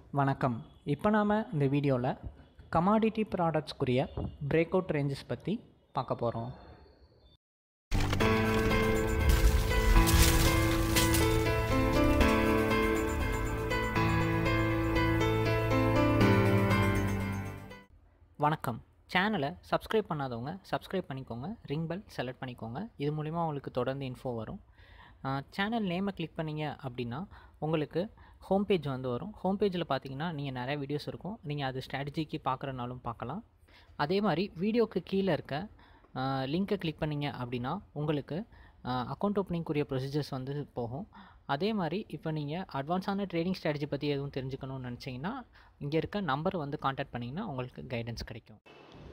வணக்கம் இப்போ நாம் இந்த வீடியோவில் கமாடிட்டி ப்ராடக்ட்ஸ்க்குரிய பிரேக் அவுட் ரேஞ்சஸ் பற்றி பார்க்க போகிறோம் வணக்கம் சேனலை சப்ஸ்கிரைப் பண்ணாதவங்க சப்ஸ்கிரைப் பண்ணிக்கோங்க ரிங் பெல் செலக்ட் பண்ணிக்கோங்க இது மூலிமா உங்களுக்கு தொடர்ந்து இன்ஃபோ வரும் சேனல் நேமை கிளிக் பண்ணீங்க அப்படின்னா உங்களுக்கு ஹோம் பேஜ் வந்து வரும் ஹோம் பேஜில் பார்த்தீங்கன்னா நீங்கள் நிறைய வீடியோஸ் இருக்கும் நீங்கள் அது ஸ்ட்ராட்டஜிக்கு பார்க்குறனாலும் பார்க்கலாம் அதே மாதிரி வீடியோக்கு கீழே இருக்க லிங்க்கை கிளிக் பண்ணீங்க அப்படின்னா உங்களுக்கு அக்கௌண்ட் ஓப்பனிங்குரிய ப்ரொசீஜர்ஸ் வந்து போகும் அதே மாதிரி இப்போ நீங்கள் அட்வான்ஸான ட்ரேடிங் ஸ்ட்ராட்டஜி பற்றி எதுவும் தெரிஞ்சுக்கணும்னு நினச்சிங்கன்னா இங்கே இருக்க நம்பர் வந்து காண்டாக்ட் பண்ணிங்கன்னா உங்களுக்கு கைடன்ஸ் கிடைக்கும்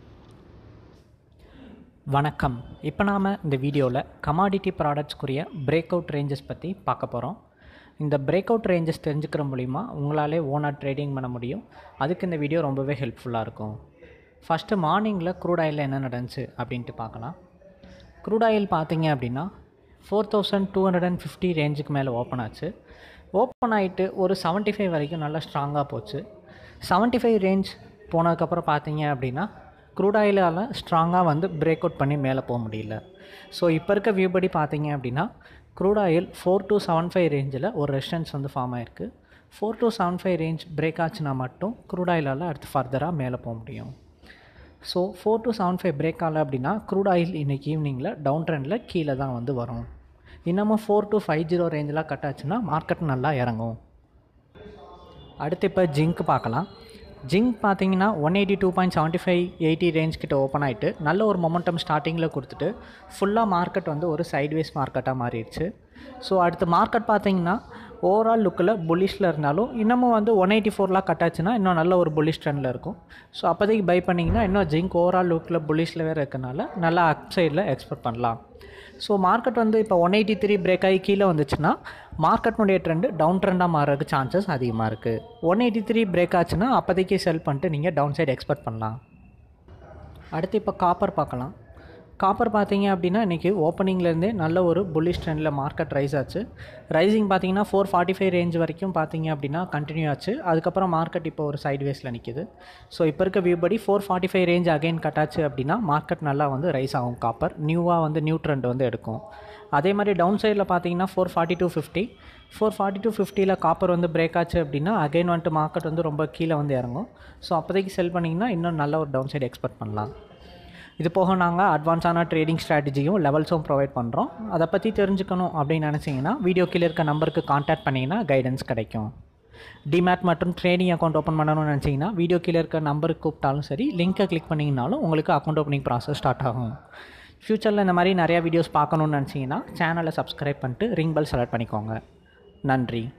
வணக்கம் இப்போ நாம் இந்த வீடியோவில் கமாடிட்டி ப்ராடக்ட்ஸ்க்குரிய பிரேக் அவுட் ரேஞ்சஸ் பற்றி பார்க்க போகிறோம் இந்த பிரேக் அவுட் ரேஞ்சஸ் தெரிஞ்சுக்கிற மூலிமா உங்களாலே ஓனாக ட்ரேடிங் பண்ண முடியும் அதுக்கு இந்த வீடியோ ரொம்பவே ஹெல்ப்ஃபுல்லாக இருக்கும் ஃபஸ்ட்டு மார்னிங்கில் க்ரூட் ஆயிலில் என்ன நடந்துச்சு அப்படின்ட்டு பார்க்கலாம் க்ரூட் ஆயில் பார்த்தீங்க அப்படின்னா four thousand two hundred and fifty ரேஞ்சுக்கு மேலே ஓப்பன் ஆச்சு ஓப்பன் ஆகிட்டு ஒரு செவன்ட்டி ஃபைவ் வரைக்கும் நல்லா ஸ்ட்ராங்காக போச்சு செவன்ட்டி ஃபைவ் ரேஞ்ச் போனதுக்கப்புறம் பார்த்தீங்க அப்படின்னா க்ரூட் ஆயிலால் ஸ்ட்ராங்காக வந்து பிரேக் அவுட் பண்ணி மேலே போக முடியல ஸோ இப்போ இருக்க வியூ படி பார்த்தீங்க அப்படின்னா crude oil four to seven five ரேஞ்சில் ஒரு ரெஸ்டன்ஸ் வந்து ஃபார்ம் ஆயிருக்கு four to seven five range break ஆச்சுன்னா மட்டும் க்ரூட் ஆயிலால் அடுத்து ஃபர்தராக மேலே போக முடியும் so four to seven five break ஆகல அப்படின்னா க்ரூட் ஆயில் இன்றைக்கி ஈவினிங்கில் டவுன் ட்ரெண்டில் கீழே தான் வந்து வரும் இன்னமும் ஃபோர் டு ஃபைவ் ஜீரோ ரேஞ்செலாம் கட் ஆச்சுன்னா மார்க்கெட் நல்லா இறங்கும் அடுத்து இப்போ ஜிங்க் பார்க்கலாம் ஜிங்க் பார்த்தீங்கன்னா one eighty two point seventy five eighty range கிட்ட ஓப்பன் ஆகிட்டு நல்ல ஒரு மொமெண்டம் ஸ்டார்டிங்கில் கொடுத்துட்டு ஃபுல்லாக மார்க்கெட் வந்து ஒரு சைட்வேஸ் மார்க்கெட்டாக மாறிடுச்சு ஸோ அடுத்து மார்க்கெட் பார்த்தீங்கன்னா ஓவரால் லுக்கில் புல்லிஷில் இருந்தாலும் இன்னமும் வந்து ஒன் எயிட்டி ஃபோர்லாம் கட் ஆச்சுன்னா இன்னும் நல்ல ஒரு புல்லிஷ் ட்ரெண்டில் இருக்கும் ஸோ அப்போதைக்கு பை பண்ணிங்கன்னா இன்னும் ஜிங்க் ஓவரால் லுக்கில் புல்லிஷில் வேறு இருக்கனால நல்லா அப் சைடில் எக்ஸ்பெக்ட் பண்ணலாம் ஸோ மார்க்கெட் வந்து இப்போ ஒன் எயிட்டி த்ரீ பிரேக் ஆகி கீழே வந்துச்சுன்னா மார்க்கெட்னுடைய ட்ரெண்டு டவுன் ட்ரெண்டாக மாறதுக்கு சான்சஸ் அதிகமாக இருக்குது ஒன் எயிட்டி த்ரீ பிரேக் ஆச்சுன்னா அப்போதைக்கு செல் பண்ணிட்டு நீங்கள் டவுன் சைடு எக்ஸ்பெக்ட் பண்ணலாம் அடுத்து இப்போ காப்பர் பார்க்கலாம் காப்பர் பார்த்தீங்க அப்படின்னா இன்றைக்கி ஓப்பனிங்லேருந்தே நல்ல ஒரு புல்லிஷ் ட்ரெண்டில் மார்க்கெட் ரைஸ் ஆச்சு ரைசிங் பார்த்தீங்கன்னா ஃபோர் ஃபார்ட்டி ஃபைவ் ரேஞ்ச் வரைக்கும் பார்த்தீங்க அப்படின்னா கண்டினியூ ஆச்சு அதுக்கப்புறம் மார்க்கெட் இப்போ ஒரு சைட் வேஸில் நிற்கிது ஸோ இப்போ இருக்க வியூ படி four forty five range again கட்டாச்சு அப்படின்னா மார்க்கெட் நல்லா வந்து ரைஸ் ஆகும் காப்பர் நியூவாக வந்து நியூ ட்ரெண்ட் வந்து எடுக்கும் அதே மாதிரி டவுன் சைடில் பார்த்தீங்கன்னா four forty two fifty four forty two ஃபிஃப்டியில் காப்பர் வந்து பிரேக் ஆச்சு அப்படின்னா அகைன் வந்துட்டு மார்க்கெட் வந்து ரொம்ப கீழே வந்து இறங்கும் ஸோ அப்போதைக்கு செல் பண்ணிங்கன்னா இன்னும் நல்ல ஒரு டவுன் சைடு எக்ஸ்பெக்ட் பண்ணலாம் இது போக நாங்கள் அட்வான்ஸான ட்ரேடிங் ஸ்ட்ராட்டஜியும் லெவல்ஸும் ப்ரொவைட் பண்ணுறோம் அதை பற்றி தெரிஞ்சுக்கணும் அப்படின்னு நினச்சிங்கன்னா வீடியோ கீழே இருக்க நம்பருக்கு காண்டாக்ட் பண்ணிங்கன்னா கைடன்ஸ் கிடைக்கும் டிமேட் மற்றும் ட்ரேடிங் அக்கௌண்ட் ஓப்பன் பண்ணணும்னு நினச்சிங்கன்னா வீடியோ கீழே இருக்க நம்பருக்கு கூப்பிட்டாலும் சரி லிங்க்கை கிளிக் பண்ணிங்கனாலும் உங்களுக்கு அக்கௌண்ட் ஓப்பனிங் ப்ராசஸ் ஸ்டார்ட் ஆகும் ஃப்யூச்சரில் இந்த மாதிரி நிறையா வீடியோஸ் பார்க்கணுன்னு நினச்சிங்கன்னா சேனலை சப்ஸ்கிரைப் பண்ணிட்டு ரிங் பெல் செலக்ட் பண்ணிக்கோங்க நன்றி